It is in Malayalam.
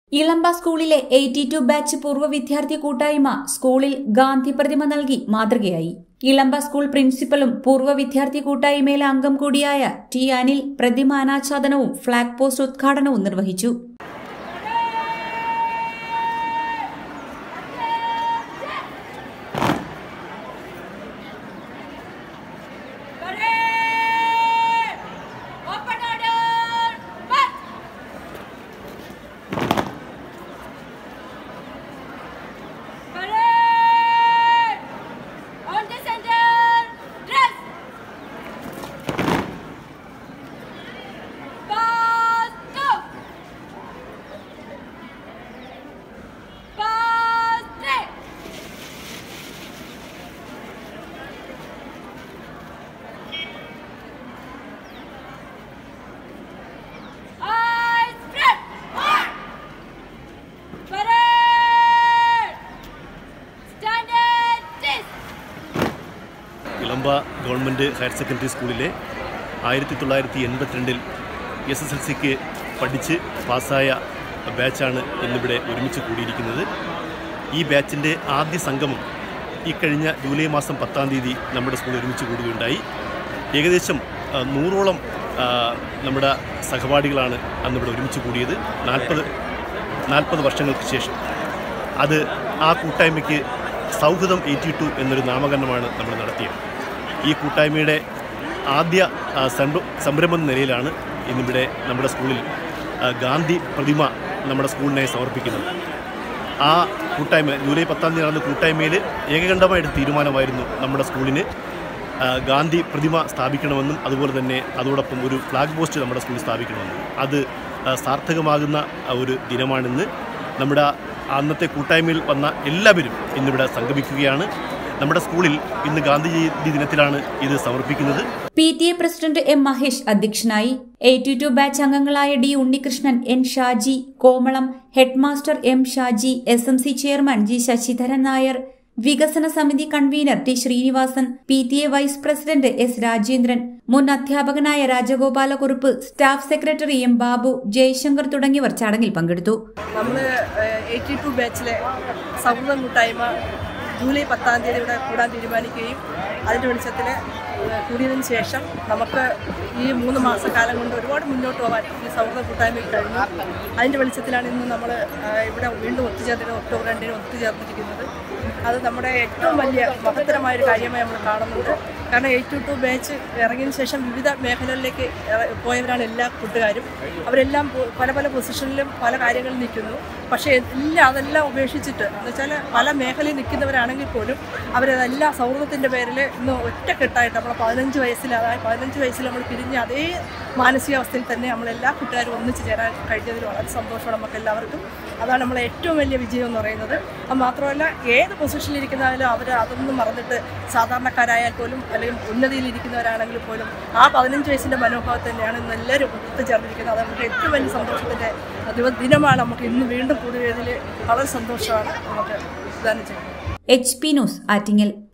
ഇളമ്പ സ്കൂളിലെ എയ്റ്റി ടു ബാച്ച് പൂർവ്വ വിദ്യാർത്ഥി കൂട്ടായ്മ സ്കൂളിൽ ഗാന്ധി പ്രതിമ നൽകി മാതൃകയായി ഇളമ്പ സ്കൂൾ പ്രിൻസിപ്പലും പൂർവ്വ വിദ്യാർത്ഥി കൂട്ടായ്മയിലെ അംഗം കൂടിയായ ടി അനിൽ പ്രതിമ അനാച്ഛാദനവും ഫ്ളാഗ് പോസ്റ്റ് ഉദ്ഘാടനവും നിർവഹിച്ചു Parade! Open order! March! Parade! On the center! Dress! Pass! Go! Pass! Three! Eyes spread! Parade! Standard this! Elamba government higher secondary സ്കൂളിലെ ആയിരത്തി തൊള്ളായിരത്തി എൺപത്തിരണ്ടിൽ എസ് എസ് എൽ സിക്ക് പഠിച്ച് പാസ്സായ ബാച്ചാണ് ഇന്നിവിടെ ഒരുമിച്ച് കൂടിയിരിക്കുന്നത് ഈ ബാച്ചിൻ്റെ ആദ്യ സംഗമം ഈ കഴിഞ്ഞ ജൂലൈ മാസം പത്താം തീയതി നമ്മുടെ സ്കൂളിൽ ഒരുമിച്ച് കൂടുകയുണ്ടായി ഏകദേശം ആ, നൂറോളം ആ, നമ്മുടെ സഹപാഠികളാണ് അന്നിവിടെ ഒരുമിച്ച് കൂടിയത് നാൽപ്പത് നാൽപ്പത് വർഷങ്ങൾക്ക് ശേഷം അത് ആ കൂട്ടായ്മയ്ക്ക് സൗഹൃദം എയ്റ്റി ടു എന്നൊരു നാമകരണമാണ് നമ്മൾ നടത്തിയത് ഈ കൂട്ടായ്മയുടെ ആദ്യ ആ, സംര- സംരംഭം എന്ന നിലയിലാണ് ഇന്നിവിടെ നമ്മുടെ സ്കൂളിൽ ആ, ഗാന്ധി പ്രതിമ നമ്മുടെ സ്കൂളിനായി സമർപ്പിക്കുന്നത് ആ കൂട്ടായ്മ ജൂലൈ പത്താം തീയതി നടന്ന കൂട്ടായ്മയിൽ ഏകകണ്ഠമായിട്ട് തീരുമാനമായിരുന്നു നമ്മുടെ സ്കൂളിന് ആ, ഗാന്ധി പ്രതിമ സ്ഥാപിക്കണമെന്നും അതുപോലെ തന്നെ അതോടൊപ്പം ഒരു ഫ്ലാഗ് പോസ്റ്റ് നമ്മുടെ സ്കൂളിൽ സ്ഥാപിക്കണമെന്നും അത് ആ, സാർത്ഥകമാകുന്ന ആ ഒരു ദിനമാണിന്ന് നമ്മുടെ അന്നത്തെ കൂട്ടായ്മയിൽ വന്ന എല്ലാവരും ഇന്നിവിടെ സംഗമിക്കുകയാണ് നമ്മുടെ സ്കൂളിൽ ഇന്ന് ഗാന്ധി ജയന്തി ദിനത്തിലാണ് ഇത് സമർപ്പിക്കുന്നത് P T A president M Mahesh അധ്യക്ഷനായി എയ്റ്റി ടു ബാച്ച് അംഗങ്ങളായ D Unnikrishnan N Shaji Komalam headmaster M Shaji S M C chairman G Sasidharan Nair വികസന സമിതി convener T Srinivasan P T A vice president S Rajendran മുൻ അധ്യാപകനായ Rajagopalakurup staff secretary M Babu Jayashankar തുടങ്ങിയവർ ചടങ്ങിൽ പങ്കെടുത്തു നമ്മൾ എയ്റ്റി ടു ബാച്ചിലെ സൗഹൃദം കൂട്ടായ്മ ജൂലൈ പത്താം തീയതി ഇവിടെ കൂടാൻ തീരുമാനിക്കുകയും അതിൻ്റെ വെളിച്ചത്തിൽ കൂടിയതിന് ശേഷം നമുക്ക് ഈ മൂന്ന് മാസക്കാലം കൊണ്ട് ഒരുപാട് മുന്നോട്ട് പോകാൻ ഈ സൗഹൃദ കൂട്ടായ്മയ്ക്ക് കഴിഞ്ഞു അതിൻ്റെ വെളിച്ചത്തിലാണ് ഇന്ന് നമ്മൾ ഇവിടെ വീണ്ടും ഒത്തുചേർന്നിട്ട് ഒക്ടോബർ രണ്ടിന് ഒത്തുചേർന്നിരിക്കുന്നത് അത് നമ്മുടെ ഏറ്റവും വലിയ മഹത്തരമായൊരു കാര്യമായി നമ്മൾ കാണുന്നുണ്ട് കാരണം എയ്റ്റ് ടു ബാച്ച് ഇറങ്ങിയതിന് ശേഷം വിവിധ മേഖലകളിലേക്ക് ഇറ- പോയവരാണ് എല്ലാ കൂട്ടുകാരും അവരെല്ലാം പോ- പല പല പൊസിഷനിലും പല കാര്യങ്ങളിൽ നിൽക്കുന്നു പക്ഷേ എല്ലാം അതെല്ലാം ഉപേക്ഷിച്ചിട്ട് എന്ന് വെച്ചാൽ പല മേഖലയിൽ നിൽക്കുന്നവരാണെങ്കിൽ പോലും അവരതെല്ലാം സൗഹൃദത്തിൻ്റെ പേരിൽ ഇന്ന് ഒറ്റക്കെട്ടായിട്ട് നമ്മൾ പതിനഞ്ച് വയസ്സിൽ അതായത് പതിനഞ്ച് വയസ്സിൽ നമ്മൾ പിരിഞ്ഞ അതേ മാനസികാവസ്ഥയിൽ തന്നെ നമ്മളെല്ലാ കൂട്ടുകാരും ഒന്നിച്ച് ചേരാൻ കഴിഞ്ഞതിൽ വളരെ സന്തോഷമാണ് നമുക്ക് എല്ലാവർക്കും അതാണ് നമ്മളെ ഏറ്റവും വലിയ വിജയം എന്ന് പറയുന്നത് അത് മാത്രമല്ല ഏത് പൊസിഷനിലിരിക്കുന്നതായാലും അവർ അതൊന്നും മറന്നിട്ട് സാധാരണക്കാരായാൽ പോലും അല്ലെങ്കിൽ ഉന്നതിയിലിരിക്കുന്നവരാണെങ്കിൽ പോലും ആ പതിനഞ്ച് വയസ്സിൻ്റെ മനോഭാവം തന്നെയാണ് ഇന്ന് എല്ലാവരും ഒത്തുചേർന്നിരിക്കുന്നത് അത് നമുക്ക് ഏറ്റവും വലിയ സന്തോഷത്തിൻ്റെ ദിവ- ദിനമാണ് നമുക്ക് ഇന്ന് വീണ്ടും കൂടുകയതിൽ വളരെ സന്തോഷമാണ് നമുക്ക് പ്രദാനം ചെയ്യുന്നത് എച്ച് പി ന്യൂസ് ആറ്റിങ്ങൽ